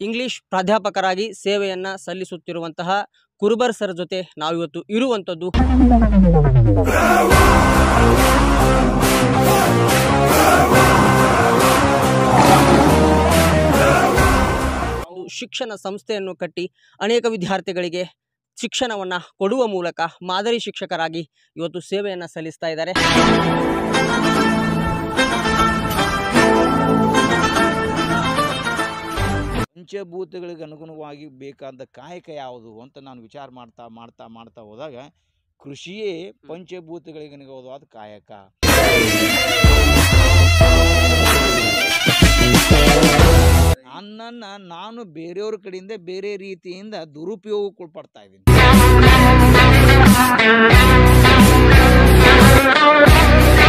English ಪ್ರಾಧ್ಯಾಪಕರಾಗಿ ಸೇವೆಯನ್ನು ಸಲ್ಲಿಸುತ್ತಿರುವಂತಹ ಕುರುಬರ್ sir ಜೊತೆ ನಾವಿವತ್ತು ಇರುವಂಥದ್ದು ಒಂದು ಶಿಕ್ಷಣ ಸಂಸ್ಥೆಯನ್ನು ಕಟ್ಟಿ ಅನೇಕ ವಿದ್ಯಾರ್ಥಿಗಳಿಗೆ ಶಿಕ್ಷಣವನ್ನು ಕೊಡುವ ಮೂಲಕ ಮಾದರಿ ಶಿಕ್ಷಕರಾಗಿ ಇವತ್ತು ಸೇವೆಯನ್ನು ಸಲ್ಲಿಸ್ತಾ ಇದ್ದಾರೆ ಪಂಚಭೂತಗಳಿಗೆ ಅನುಗುಣವಾಗಿ ಬೇಕಾದ ಕಾಯಕ ಯಾವುದು ಅಂತ ನಾನು ವಿಚಾರ ಮಾಡ್ತಾ ಮಾಡ್ತಾ ಮಾಡ್ತಾ ಹೋದಾಗ ಕೃಷಿಯೇ ಪಂಚಭೂತಗಳಿಗೆ ಅನುಗುಣವಾದ ಕಾಯಕ ನನ್ನನ್ನು ನಾನು ಬೇರೆಯವ್ರ ಕಡೆಯಿಂದ ಬೇರೆ ರೀತಿಯಿಂದ ದುರುಪಯೋಗಕ್ಕೊಳ್ಪಡ್ತಾ ಇದ್ದೀನಿ